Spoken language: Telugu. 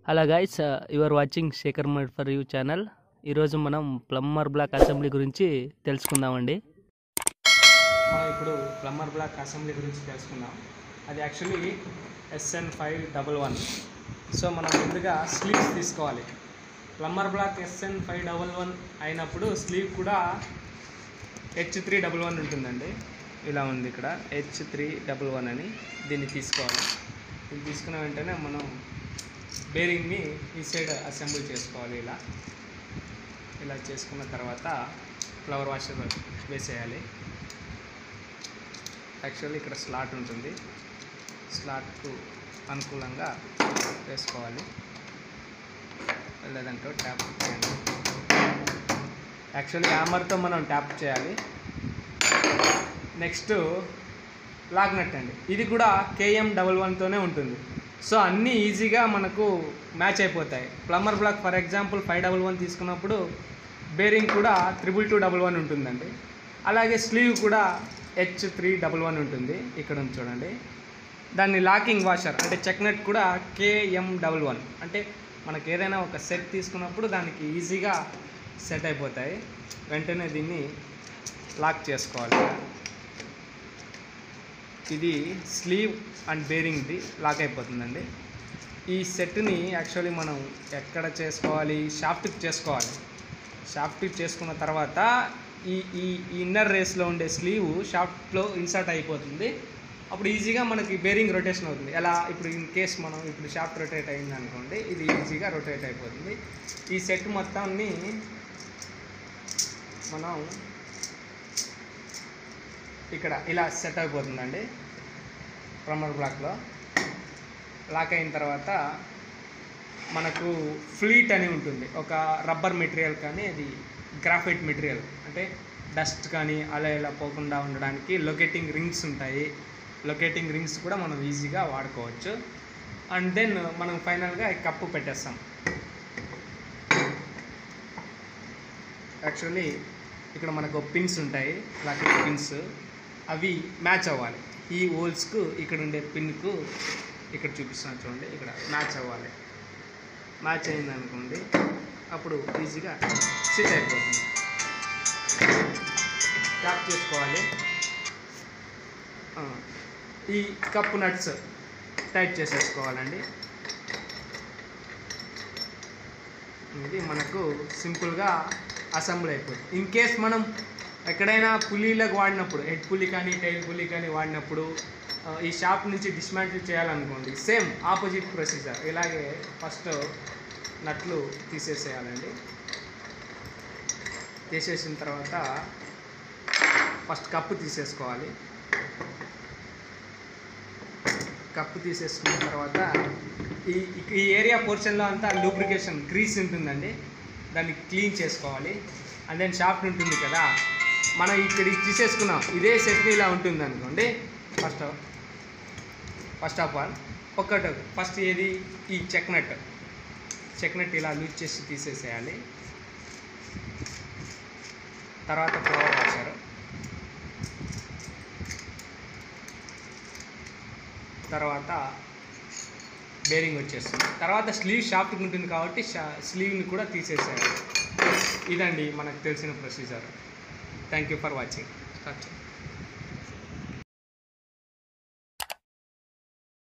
hello guys your watching Shekhar mad for you channel ఈరోజు మనం ప్లంబర్ బ్లాక్ అసెంబ్లీ గురించి తెలుసుకుందామండి మనం ఇప్పుడు ప్లంబర్ బ్లాక్ అసెంబ్లీ గురించి తెలుసుకుందాం అది actually SN five double one so మనం ముందుగా స్లీవ్స్ తీసుకోవాలి plumber block SN five double one అయినప్పుడు స్లీవ్ కూడా హెచ్ త్రీ డబల్ వన్ ఉంటుందండి ఇలా ఉంది ఇక్కడ హెచ్ త్రీ డబల్ వన్ అని దీన్ని తీసుకోవాలి ఇది తీసుకున్న వెంటనే మనం బేరింగ్ని ఈ సైడ్ అసెంబుల్ చేసుకోవాలి ఇలా ఇలా చేసుకున్న తర్వాత ఫ్లవర్ వాషర్ వేసేయాలి యాక్చువల్లీ ఇక్కడ స్లాట్ ఉంటుంది స్లాట్కు అనుకూలంగా వేసుకోవాలి లేదంటే ట్యాప్ చేయండి యాక్చువల్లీ హ్యామర్తో మనం ట్యాప్ చేయాలి నెక్స్ట్ లాగ్ నట్ అండి ఇది కూడా కేఎం డబల్ వన్తోనే ఉంటుంది సో అన్నీ ఈజీగా మనకు మ్యాచ్ అయిపోతాయి plumber block for example five double one తీసుకున్నప్పుడు బేరింగ్ కూడా త్రిబుల్ టూ డబల్ వన్ ఉంటుందండి అలాగే స్లీవ్ కూడా హెచ్ త్రీ డబల్ వన్ ఉంటుంది ఇక్కడ ఉంది చూడండి దాన్ని లాకింగ్ వాషర్ అంటే చెక్ నట్ కూడా కేఎం డబల్ వన్ అంటే మనకి ఏదైనా ఒక సెట్ తీసుకున్నప్పుడు దానికి ఈజీగా సెట్ అయిపోతాయి వెంటనే దీన్ని లాక్ చేసుకోవాలి ఇది స్లీవ్ అండ్ బేరింగ్ది లాక్ అయిపోతుందండి ఈ సెట్ని యాక్చువల్లీ మనం ఎక్కడ చేసుకోవాలి షాఫ్ట్కి చేసుకోవాలి షాఫ్ట్కి చేసుకున్న తర్వాత ఈ ఈ ఈ ఇన్నర్ రేస్లో ఉండే స్లీవ్ షాఫ్ట్లో ఇన్సర్ట్ అయిపోతుంది అప్పుడు ఈజీగా మనకి బేరింగ్ రొటేషన్ అవుతుంది ఎలా ఇప్పుడు ఇన్ కేస్ మనం ఇప్పుడు షాఫ్ట్ రొటేట్ అయింది అనుకోండి ఇది ఈజీగా రొటేట్ అయిపోతుంది ఈ సెట్ మొత్తాన్ని మనం ఇక్కడ ఇలా సెట్ అయిపోతుందండి ప్రమర్ బ్లాక్లో లాక్ అయిన తర్వాత మనకు ఫ్లీట్ అని ఉంటుంది ఒక రబ్బర్ మెటీరియల్ కానీ అది గ్రాఫైట్ మెటీరియల్ అంటే డస్ట్ కానీ అలా ఇలా పోకుండా ఉండడానికి లొకేటింగ్ రింగ్స్ ఉంటాయి లొకేటింగ్ రింగ్స్ కూడా మనం ఈజీగా వాడుకోవచ్చు అండ్ దెన్ మనం ఫైనల్గా ఈ కప్పు పెట్టేస్తాం యాక్చువల్లీ ఇక్కడ మనకు పిన్స్ ఉంటాయి లాకెట్ పిన్స్ అవి మ్యాచ్ అవ్వాలి ఈ హోల్స్కు ఇక్కడ ఉండే పిన్కు ఇక్కడ చూపిస్తున్నాను చూడండి ఇక్కడ మ్యాచ్ అవ్వాలి మ్యాచ్ అయింది అనుకోండి అప్పుడు ఈజీగా సెట్ అయిపోతుంది ట్యాప్ చేసుకోవాలి ఆ, ఈ కప్పు నట్స్ టైట్ చేసేసుకోవాలండి ఇది మనకు సింపుల్గా అసెంబ్లీ అయిపోతుంది ఇన్ కేస్ మనం ఎక్కడైనా పులీలకు వాడినప్పుడు హెడ్ పులి కానీ టైల్ పులి కానీ వాడినప్పుడు ఆ, ఈ షాప్ నుంచి డిస్మాంటిల్ చేయాలనుకోండి సేమ్ ఆపోజిట్ ప్రొసీజర్ ఇలాగే ఫస్ట్ నట్లు తీసేసేయాలండి తీసేసిన తర్వాత ఫస్ట్ కప్పు తీసేసుకోవాలి కప్పు తీసేసుకున్న తర్వాత ఈ ఈ ఏరియా పోర్షన్లో అంతా లూబ్రికేషన్ గ్రీస్ ఉంటుందండి దాన్ని క్లీన్ చేసుకోవాలి అండ్ దెన్ షాఫ్ట్ ఉంటుంది కదా మనం ఇక్కడ ఇది తీసేసుకున్నాం ఇదే సెట్ని ఇలా ఉంటుంది అనుకోండి ఫస్ట్ ఫస్ట్ ఆఫ్ ఆల్ ఒక్కటి ఫస్ట్ ఏది ఈ చెక్ నట్ చెక్ నట్ ఇలా లూజ్ చేసి తీసేసేయాలి తర్వాత ఫ్లవర్ వాషర్ తర్వాత బేరింగ్ వచ్చేస్తుంది తర్వాత స్లీవ్ షాప్కి ఉంటుంది కాబట్టి షా స్లీవ్ని కూడా తీసేసేయాలి ఇదండి మనకు తెలిసిన procedure thank you for watching start చేయండి